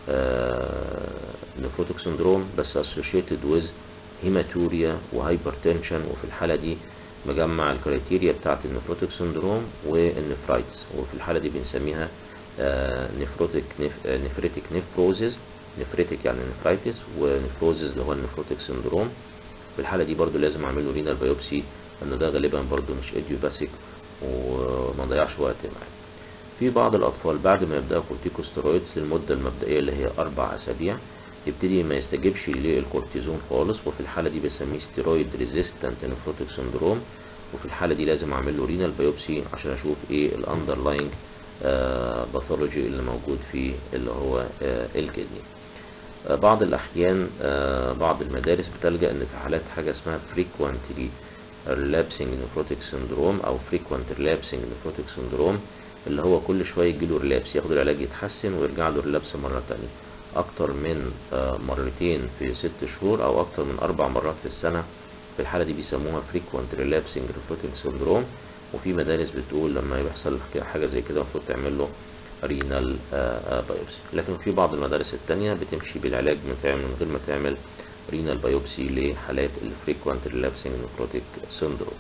نفروتيك سندروم بس associated with هيماتوريا وهايبرتنشن وفي الحالة دي مجمع الكريتيريا بتاعت النفروتيك سندروم والنفرايتس وفي الحالة دي بنسميها نفروتيك نفريتيك نفروزز نفريتيك يعني نفرايتس ونفروزز اللي هو النفروتيك سندروم في الحالة دي برضو لازم اعمل له رينال بايوبسي لان ده غالبا برضو مش ايديوباثيك وما ضيعش وقت معاه في بعض الأطفال بعد ما يبدأوا كورتيكوستيرويدز للمدة المبدئية اللي هي أربع أسابيع يبتدي ما يستجيبش للكورتيزون خالص وفي الحالة دي بسميه ستيرويد ريزيستنت نفروتيك سندروم وفي الحالة دي لازم أعمل له رينال بايوبسي عشان أشوف إيه الأندرلاينج باثولوجي اللي موجود في اللي هو آه الكدني آه بعض الأحيان آه بعض المدارس بتلجأ إن في حالات حاجة اسمها frequently relapsing nephrotic syndrome أو frequent relapsing nephrotic syndrome اللي هو كل شوية يجيله ريلابس ياخد العلاج يتحسن ويرجع له ريلابس مرة تانية أكتر من مرتين في ست شهور أو أكتر من أربع مرات في السنة في الحالة دي بيسموها frequent relapsing nephrotic syndrome وفي مدارس بتقول لما يحصل حاجة زي كده المفروض تعمل له رينال بايوبسي لكن في بعض المدارس التانية بتمشي بالعلاج من غير ما تعمل رينال بايوبسي لحالات الفريكوانت ريلابسنج نفروتيك سيندروم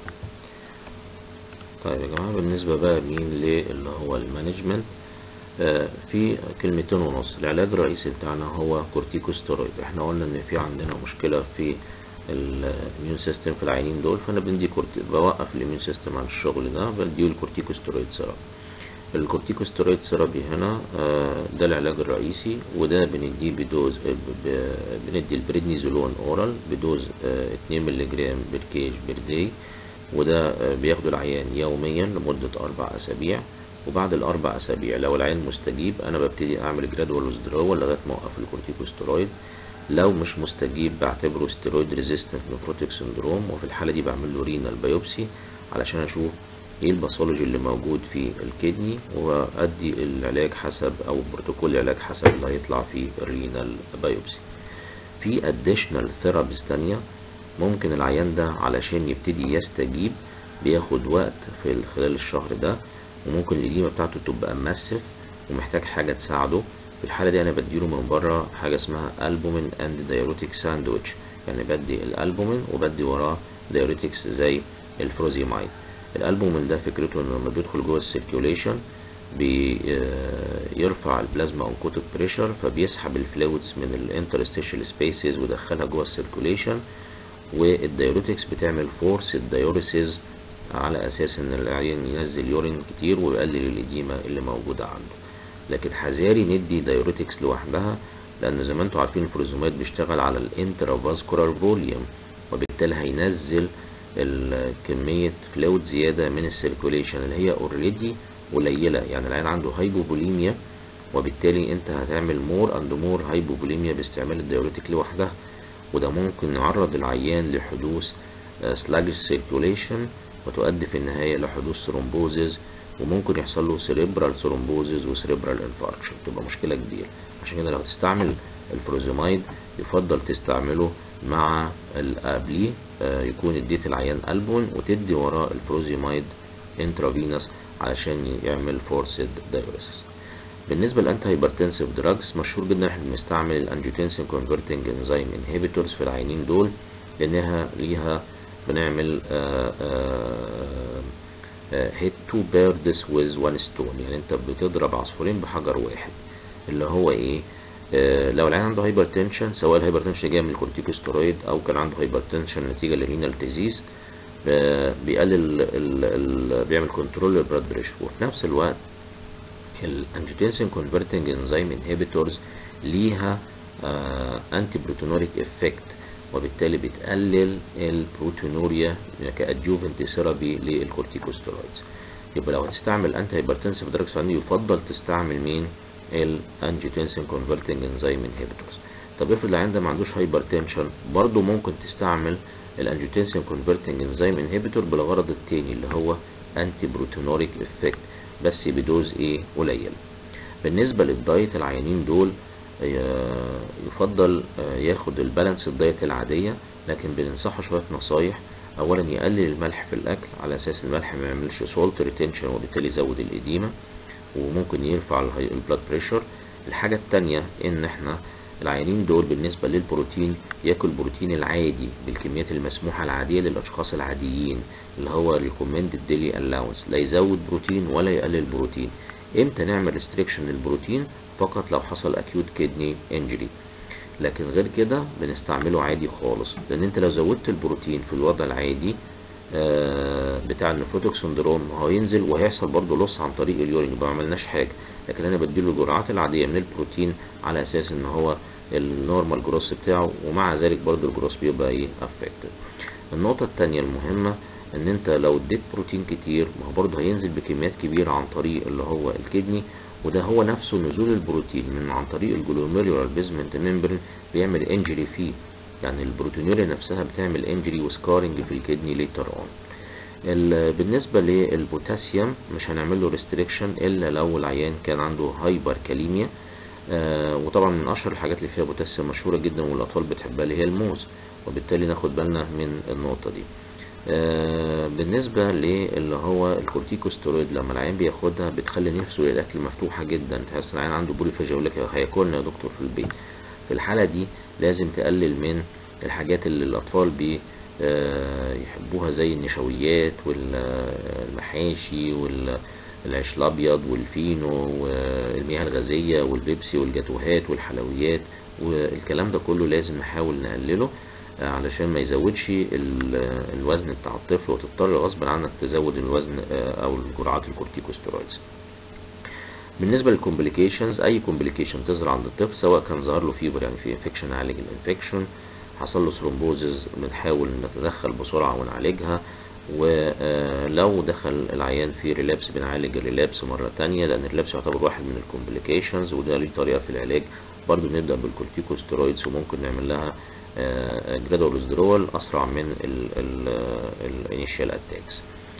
طيب يا جماعة بالنسبة بقى مين اللي هو المانجمنت آه في كلمتين ونص العلاج الرئيسي بتاعنا هو كورتيكوستيرويد احنا قلنا ان في عندنا مشكلة في الاميون سيستم في العينين دول فانا بدي كورتي بوقف الاميون سيستم عن الشغل ده بديه الكورتيكوستيرويد سيراب الكورتيكوستيرويد سيرابي هنا آه ده العلاج الرئيسي وده بنديه بدوز بندي البريدنيزولون اورال بدوز آه 2 مللي جرام بالكيج بير داي وده بياخده العيان يوميا لمدة أربع أسابيع وبعد الأربع أسابيع لو العيان مستجيب أنا ببتدي أعمل جرادوال ويزدرول لغاية ما أوقف الكورتيكوستيرويد لو مش مستجيب بعتبره ستيرويد ريزيستنت نفروتيك سندروم وفي الحالة دي بعمل له رينال بايوبسي علشان أشوف ايه الباثولوجي اللي موجود في الكدني وأدي العلاج حسب أو بروتوكول العلاج حسب اللي هيطلع في الرينال بايوبسي في اديشنال ثيرابيز تانية ممكن العيان ده علشان يبتدي يستجيب بياخد وقت في خلال الشهر ده وممكن الإديمة بتاعته تبقى ماسف ومحتاج حاجة تساعده في الحالة دي أنا بديله من بره حاجة اسمها ألبومين أند دايوريتك ساندويتش يعني بدي الألبومين وبدي وراه دايوريتكس زي الفروزيمايد الألبومين ده فكرته إنه لما بيدخل جوه السيركيوليشن بيرفع البلازما اوكوتيك بريشر فبيسحب الفلويدز من الانترستيشال سبيسز ويدخلها جوه السيركيوليشن والدايوريتكس بتعمل فورس الدايوريسيز على اساس ان العيان ينزل يورين كتير ويقلل الاديمه اللي موجوده عنده لكن حذاري ندي دايوريتكس لوحدها لان زي ما انتم عارفين الفروزومات بيشتغل على الانترافاسكولار فوليوم وبالتالي هينزل كميه فلويد زياده من السيركوليشن اللي هي اوريدي قليله يعني العيان عنده هايبوبوليميا وبالتالي انت هتعمل مور اند مور هايبوبوليميا باستعمال الدايوريتك لوحدها وده ممكن يعرض العيان لحدوث سلاجش سيركوليشن وتؤدي في النهايه لحدوث ثرومبوزز وممكن يحصل له سيريبرال ثرومبوزز وسيريبرال انفاركشن تبقى مشكله كبيره عشان كده لو تستعمل الفروزيمايد يفضل تستعمله مع القبليه آه يكون اديت العيان البون وتدي وراه الفروزيمايد انترافينوس علشان يعمل فورسد دايوريسيس بالنسبه للانتي هايبرتنسيف دراجز مشهور جدا احنا بنستعمل الانجيوتنسين كونفرتنج انزيم انهبيتورز في العينين دول لانها ليها بنعمل هيت تو بيردز ويز وان ستون يعني انت بتضرب عصفورين بحجر واحد اللي هو ايه آه لو العيان عنده هايبرتنشن سواء الهايبرتنشن جاي من الكورتيكوستيرويد او كان عنده هايبرتنشن نتيجه لرينال ديزيز آه بيقلل ال ال بيعمل كنترول للبلاد بريشر وفي نفس الوقت الانجيوتنسين كونفرتنج انزيم انهبيتورز ليها انتي بروتونوريك افكت وبالتالي بتقلل البروتونوريا كادجوفنت ثيرابي للكورتيكوستيرويدز يبقى لو هتستعمل انتي هايبرتنسيف دراجز فعندي يفضل تستعمل مين الانجيوتنسين كونفرتنج انزيم انهبيتورز طب افرض العيان ده ما عندوش هايبرتنشن برضه ممكن تستعمل الانجيوتنسين كونفرتنج انزيم انهبيتور بالغرض التاني اللي هو انتي بروتونوريك افكت بس بدوز ايه قليل بالنسبه للدايت العيانين دول يفضل ياخد البالانس الدايت العاديه لكن بننصحه شويه نصايح اولا يقلل الملح في الاكل على اساس الملح ما يعملش سولت ريتنشن وبالتالي يزود الاديمه وممكن يرفع البلاد بريشر الحاجه الثانيه ان احنا العيانين دول بالنسبه للبروتين ياكل بروتين العادي بالكميات المسموحه العاديه للاشخاص العاديين اللي هو ريكومندد ديلي الاونس لا يزود بروتين ولا يقلل بروتين امتى نعمل ريستريكشن للبروتين فقط لو حصل اكيوت كيدني انجري لكن غير كده بنستعمله عادي خالص لان انت لو زودت البروتين في الوضع العادي آه بتاع النفروتيك سندروم هو ينزل وهيحصل برضه لص عن طريق اليورين يبقى ما عملناش حاجه لكن انا بديله الجرعات العاديه من البروتين على اساس ان هو النورمال جروس بتاعه ومع ذلك برضه الجروس بيبقى ايه افكتد النقطه الثانيه المهمه ان انت لو اديت بروتين كتير ما هو برضه هينزل بكميات كبيره عن طريق اللي هو الكدني وده هو نفسه نزول البروتين من عن طريق الجلوميرولار بيزمنت ممبرين بيعمل انجري فيه يعني البروتينوريا نفسها بتعمل انجري وسكارنج في الكدني ليتر اون بالنسبة للبوتاسيوم مش هنعمل له ريستريكشن الا لو العيان كان عنده هايبر كاليميا آه وطبعا من اشهر الحاجات اللي فيها بوتاسيوم مشهورة جدا والاطفال بتحبها اللي هي الموز وبالتالي ناخد بالنا من النقطة دي آه بالنسبة للي هو الكورتيكوستيرويد لما العيان بياخدها بتخلي نفسه للأكل مفتوحة جدا تحس العيان عنده بوليفاجيا يقول لك هياكلنا يا دكتور في البيت في الحالة دي لازم تقلل من الحاجات اللي الأطفال بي آه يحبوها زي النشويات والمحاشي والعيش الأبيض والفينو والمياه الغازية والبيبسي والجاتوهات والحلويات والكلام ده كله لازم نحاول نقلله علشان ما يزودش الوزن بتاع الطفل وتضطر غصب عنك تزود الوزن او الجرعات الكورتيكوستيرويدز بالنسبه للكومبليكيشنز اي كومبليكيشن تظهر عند الطفل سواء كان ظهر له فيبر يعني في انفكشن نعالج الانفكشن حصل له ثرومبوزز بنحاول نتدخل بسرعه ونعالجها ولو دخل العيان في ريلابس بنعالج الريلابس مره تانية لان الريلابس يعتبر واحد من الكومبليكيشنز وده ليه طريقه في العلاج برضو نبدا بالكورتيكوستيرويدز وممكن نعمل لها جرادوال ويزدرول اسرع من الانيشال اتاكس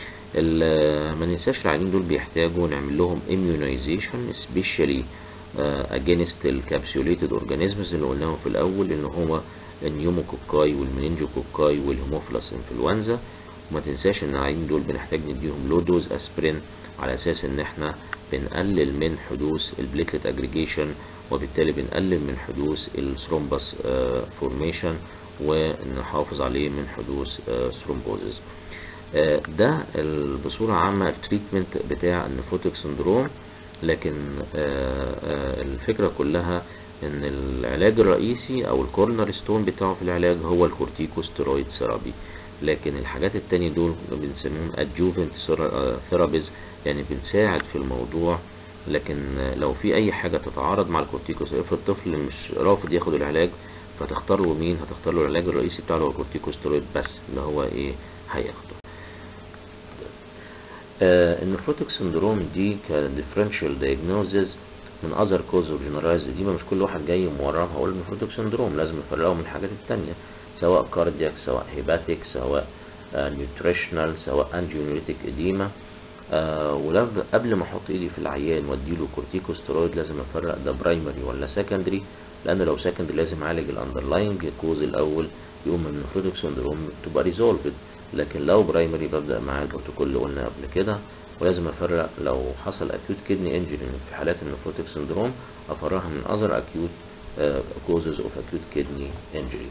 ما ننساش العيانين دول بيحتاجوا نعمل لهم immunization سبيشالي اجينست الكابسيوليتد اورجانيزمز اللي قلناهم في الاول ان هو النيوموكوكاي والمنينجوكوكاي والهيموفيلس انفلونزا وما تنساش ان العيانين دول بنحتاج نديهم لو دوز اسبرين على اساس ان احنا بنقلل من حدوث البليتلت اجريجيشن وبالتالي بنقلل من حدوث الثرومبس فورميشن ونحافظ عليه من حدوث ثرومبوزز ده بصورة عامة التريتمنت بتاع النفوتيك سندروم لكن الفكرة كلها ان العلاج الرئيسي او الكورنر ستون بتاعه في العلاج هو الكورتيكوستيرويد ثيرابي لكن الحاجات التانية دول بنسميهم adjuvant therapies يعني بنساعد في الموضوع لكن لو في اي حاجة تتعارض مع الكورتيكوس افرض طفل مش رافض ياخد العلاج فتختار له مين هتختار له العلاج الرئيسي بتاعه هو الكورتيكوستيرويد بس اللي هو ايه هياخده آه النفروتيك سندروم دي كديفرنشال دايجنوزز من اذر كوز اوف جنرالايز دي مش كل واحد جاي مورم هقول نفروتيك سندروم لازم نفرقه من الحاجات التانية سواء كاردياك سواء هيباتيك سواء نيوتريشنال سواء انجيونيتيك اديما آه ولو قبل ما احط ايدي في العيان واديله كورتيكوستيرويد لازم افرق ده برايمري ولا سكندري لان لو سكندري لازم اعالج الاندرلاينج كوز الاول يقوم من النفروتيك سندروم تبقى ريزولفد لكن لو برايمري ببدا معاه البروتوكول اللي قلنا قبل كده ولازم افرق لو حصل اكيوت كدني انجري في حالات النفروتيك سندروم افرقها من اذر اكيوت كوزز اوف اكيوت كدني انجري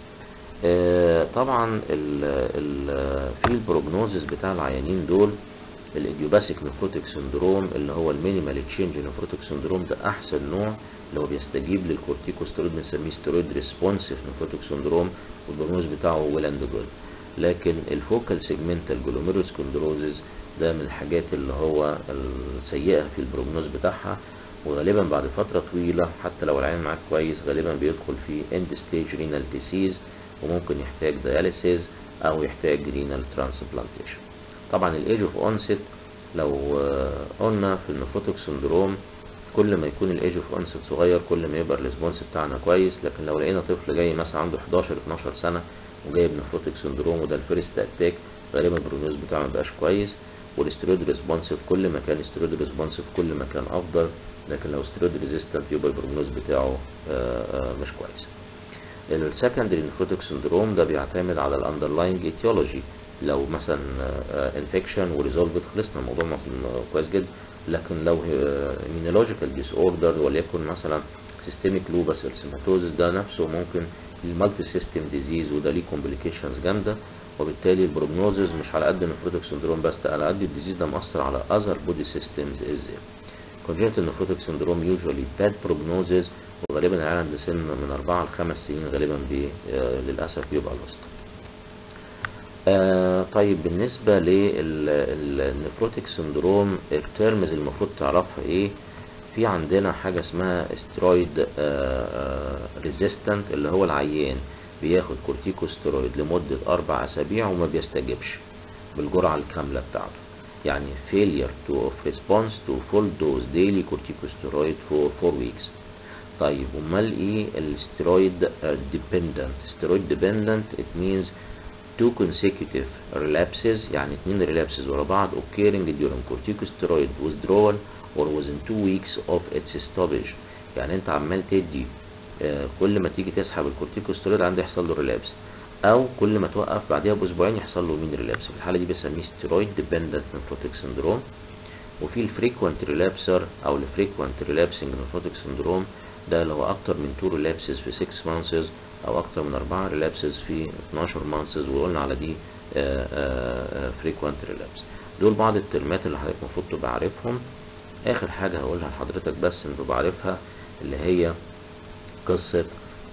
طبعا ال ال في البروجنوزس بتاع العيانين دول الايديوباثيك نفروتيك سندروم اللي هو المينيمال تشينج نفروتيك سندروم ده احسن نوع اللي هو بيستجيب للكورتيكوستيرويد بنسميه ستيرويد ريسبونسيف نفروتيك سندروم والبروجنوز بتاعه ويل اند جود لكن الفوكال سيجمنتال جلوميروسكوندروزز ده من الحاجات اللي هو السيئة في البروجنوز بتاعها وغالبا بعد فترة طويلة حتى لو العيان معاك كويس غالبا بيدخل في end stage renal disease وممكن يحتاج dialysis أو يحتاج renal transplantation طبعا الايج اوف اونست لو قلنا في النفروتيك سندروم كل ما يكون الايج اوف اونست صغير كل ما يبقى الريسبونس بتاعنا كويس لكن لو لقينا طفل جاي مثلا عنده 11 12 سنة وجايب نفروتيك سندروم وده الفيرست اتاك غالبا البروجنوز بتاعه مبقاش كويس والاسترويد ريسبونسيف كل ما كان استرويد ريسبونسيف كل ما كان افضل لكن لو استرويد ريزيستنت يبقى البروجنوز بتاعه مش كويس السكندري نفروتيك سندروم ده بيعتمد على الاندرلاينج ايتيولوجي لو مثلا انفكشن وريزولفد خلصنا الموضوع كويس جدا لكن لو immunological ديس اوردر وليكن مثلا سيستميك لوبس ارسيماتوزس ده نفسه ممكن المالتي سيستم ديزيز وده ليه كومبليكيشنز جامده وبالتالي البروجنوزز مش على قد النفروتيك سندروم بس ده على قد الديزيز ده مأثر على اذر بودي سيستمز ازاي congenital نفروتيك سندروم يوجوالي باد بروجنوزز وغالبا العيال عند سن من 4 ل 5 سنين غالبا بي آه للاسف بيبقى لوست آه طيب بالنسبة للنفروتيك سندروم التيرمز المفروض تعرفها ايه في عندنا حاجة اسمها استرويد ريزيستنت اللي هو العيان بياخد كورتيكوستيرويد لمدة أربع أسابيع وما بيستجبش بالجرعة الكاملة بتاعته يعني failure to of response to full dose daily corticosteroid for 4 weeks طيب امال ايه الستيرويد dependent steroid dependent it means two consecutive relapses يعني اتنين relapses ورا بعض occurring during corticosteroid withdrawal or within two weeks of its stoppage يعني انت عمال تدي آه كل ما تيجي تسحب الكورتيكوستيرويد عنده يحصل له ريلابس او كل ما توقف بعدها باسبوعين يحصل له مين ريلابس في الحاله دي بنسميه ستيرويد ديبندنت نفروتيك سندروم وفي الفريكوينت ريلابسر او الفريكوينت ريلابسنج نفروتيك سندروم ده لو اكتر من 2 ريلابسز في 6 مانثز او اكتر من 4 ريلابسز في 12 مانثز وقلنا على دي فريكوينت ريلابس دول بعض الترمات اللي حضرتك المفروض تبقى عارفهم اخر حاجه هقولها لحضرتك بس ان تبقى عارفها اللي هي قصه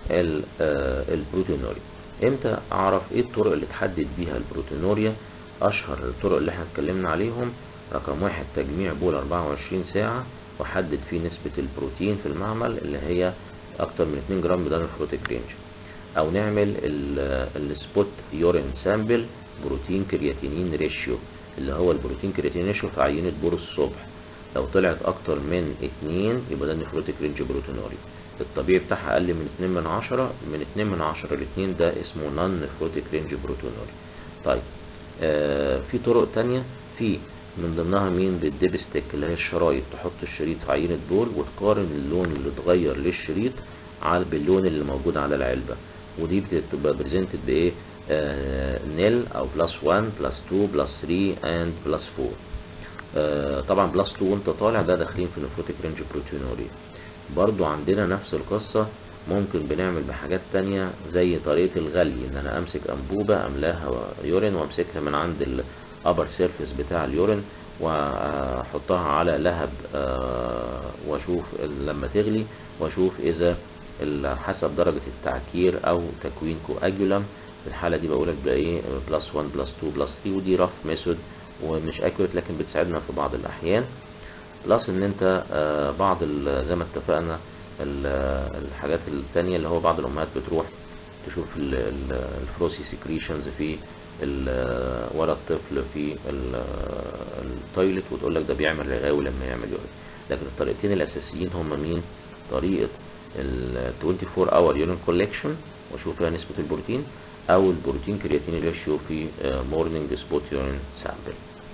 البروتينوريا امتى اعرف ايه الطرق اللي تحدد بيها البروتينوريا اشهر الطرق اللي احنا اتكلمنا عليهم رقم واحد تجميع بول 24 ساعة وحدد فيه نسبة البروتين في المعمل اللي هي اكتر من 2 جرام بدل الفروتيك رينج او نعمل السبوت يورين سامبل بروتين كرياتينين ريشيو اللي هو البروتين كرياتينين ريشيو في عينة بول الصبح لو طلعت اكتر من 2 يبقى ده نفروتيك رينج بروتينوريا الطبيعي بتاعها اقل من 2 من 10 من 2 من 10 ل 2 ده اسمه نون نفروتيك رينج بروتونوري طيب آه في طرق تانية في من ضمنها مين بالديبستيك اللي هي الشرايط تحط الشريط في عينة بول وتقارن اللون اللي اتغير للشريط على باللون اللي موجود على العلبة ودي بتبقى بريزنتد بايه آه نيل او بلس 1 بلس 2 بلس 3 اند بلس 4 آه طبعا بلس 2 وانت طالع ده داخلين في نفروتيك رينج بروتونوري برضو عندنا نفس القصة ممكن بنعمل بحاجات تانية زي طريقة الغلي ان انا امسك انبوبة املاها يورين وامسكها من عند الابر سيرفيس بتاع اليورين واحطها على لهب واشوف لما تغلي واشوف اذا حسب درجة التعكير او تكوين كواجولم في الحالة دي بقولك بقى ايه بلس 1 بلس 2 بلس 3 ودي رف ميثود ومش اكيوريت لكن بتساعدنا في بعض الأحيان بلس ان انت آه، بعض ال- زي ما اتفقنا ال- الحاجات التانية اللي هو بعض الأمهات بتروح تشوف ال- ال- الفروسي سكريشنز في ال- ورا الطفل في ال- التويلت وتقول لك ده بيعمل رغاوي لما يعمل يورين لكن الطريقتين الأساسيين هما مين؟ طريقة ال 24 اور يورين كولكشن واشوف فيها نسبة البروتين أو البروتين كرياتين ريشيو في مورنينج سبوت يورين سامبل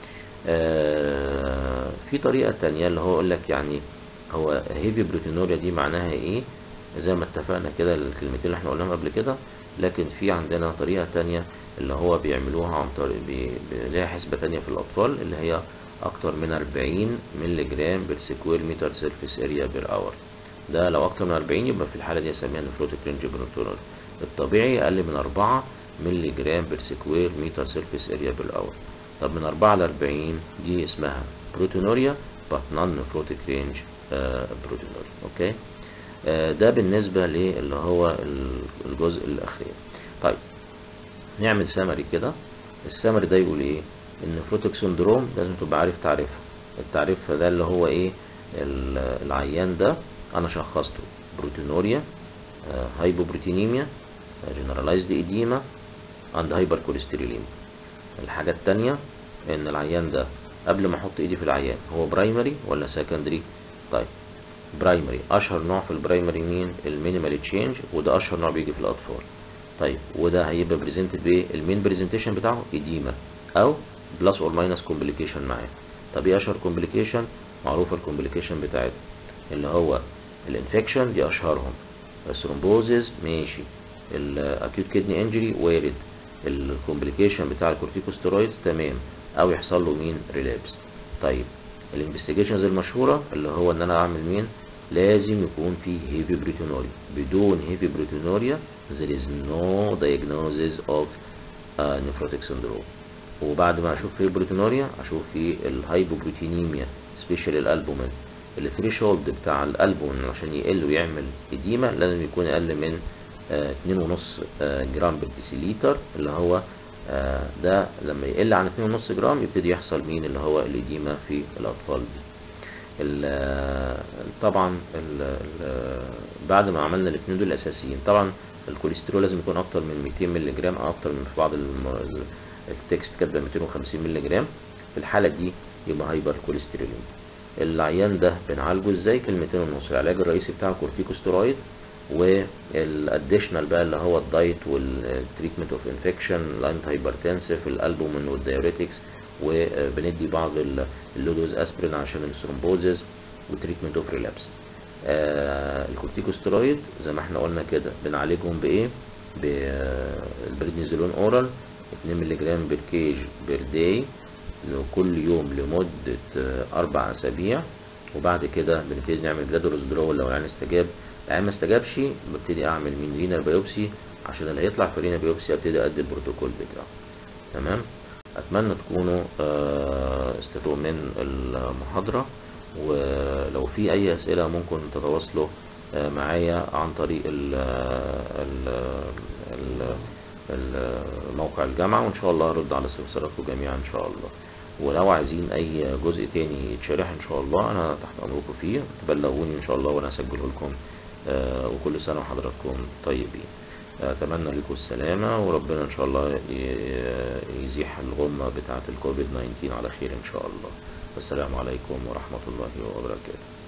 آه، في طريقة تانية اللي هو يقول لك يعني هو هيفي بروتينوريا دي معناها ايه زي ما اتفقنا كده الكلمتين اللي احنا قلناهم قبل كده لكن في عندنا طريقة تانية اللي هو بيعملوها عن طريق بي- بي- ليها حسبة تانية في الأطفال اللي هي أكتر من 40 مللي جرام بير سكوير متر سيرفيس اريا بير اور ده لو أكتر من 40 يبقى في الحالة دي اسميها نفروتيك رينج بروتينوريا الطبيعي أقل من 4 مللي جرام بير سكوير متر سيرفيس اريا بير اور طب من 4 ل 40 دي اسمها بروتينوريا but non nephrotic range آه، بروتينوريا اوكي آه، ده بالنسبة للي هو ال- الجزء الأخير طيب نعمل سمري كده السمري ده يقول ايه النفروتيك سندروم لازم تبقى عارف تعريفها التعريف ده اللي هو ايه ال- العيان ده انا شخصته بروتينوريا آه، هايبوبروتينيميا جنرالايزد ايديما عند هايبر كوليستروليميا الحاجة التانية ان العيان ده قبل ما احط ايدي في العيان هو برايمري ولا سكندري طيب برايمري اشهر نوع في البرايمري مين المينيمال تشينج وده اشهر نوع بيجي في الاطفال طيب وده هيبقى بريزنتد بايه المين بريزنتيشن بتاعه ايديما او بلس اور ماينس كومبليكيشن معاه طب ايه اشهر كومبليكيشن معروفه الكومبليكيشن بتاعته اللي هو الانفكشن دي اشهرهم الثرومبوزيس ماشي الاكيوت كدني انجري وارد الكومبليكيشن بتاع الكورتيكوستيرويدز تمام او يحصل له مين ريلابس طيب الانفستيجيشنز المشهوره اللي هو ان انا اعمل مين لازم يكون في هيفي بروتينوريا بدون هيفي بروتينوريا there is no diagnosis of uh, nephrotic syndrome وبعد ما اشوف في البروتينوريا اشوف في الهايبوبروتينيميا سبيشال الالبومين الثريشولد بتاع الالبومين عشان يقل ويعمل اديمه لازم يكون اقل من آه، 2.5 آه، جرام بالديسيليتر اللي هو آه، ده لما يقل عن 2.5 جرام يبتدي يحصل مين اللي هو الاديمه في الاطفال دي ال- طبعا ال ال بعد ما عملنا الاثنين دول الاساسيين طبعا الكوليسترول لازم يكون اكتر من 200 مللي جرام او اكتر من في بعض الم- ال- التكست كاتبه 250 مللي جرام في الحاله دي يبقى هايبر كوليسترولين العيان ده بنعالجه ازاي كلمتين ونص العلاج الرئيسي بتاعه كورتيكوستيرويد والاديشنال بقى اللي هو الدايت والتريتمنت اوف انفكشن الانتي هايبرتنسيف الالبومين والدايوريتكس وبندي بعض ال- اللودوز اسبرين عشان الثرومبوزيس وتريتمنت اوف ريلابس آه الكورتيكوستيرويد زي ما احنا قلنا كده بنعالجهم بايه بالبريدنيزولون اورال 2 مللي جرام بير كيج بير داي كل يوم لمدة آه، أربع أسابيع وبعد كده بنبتدي نعمل جدول ويزدرول لو العيان استجاب العيان ما استجابش ببتدي أعمل من رينال بايوبسي عشان اللي هيطلع في رينال بايوبسي أبتدي أدي البروتوكول بتاعه تمام أتمنى تكونوا آه، استفدوا من المحاضرة ولو في أي أسئلة ممكن تتواصلوا آه، معايا عن طريق ال ال ال ال- موقع الجامعة وإن شاء الله هرد على استفساراتكم جميعا إن شاء الله ولو عايزين أي جزء تاني يتشرح إن شاء الله أنا تحت أمركم فيه تبلغوني إن شاء الله وأنا أسجله لكم آه، وكل سنة وحضراتكم طيبين أتمنى لكم السلامة وربنا إن شاء الله ي- يزيح الغمة بتاعة الكوفيد 19 على خير إن شاء الله والسلام عليكم ورحمة الله وبركاته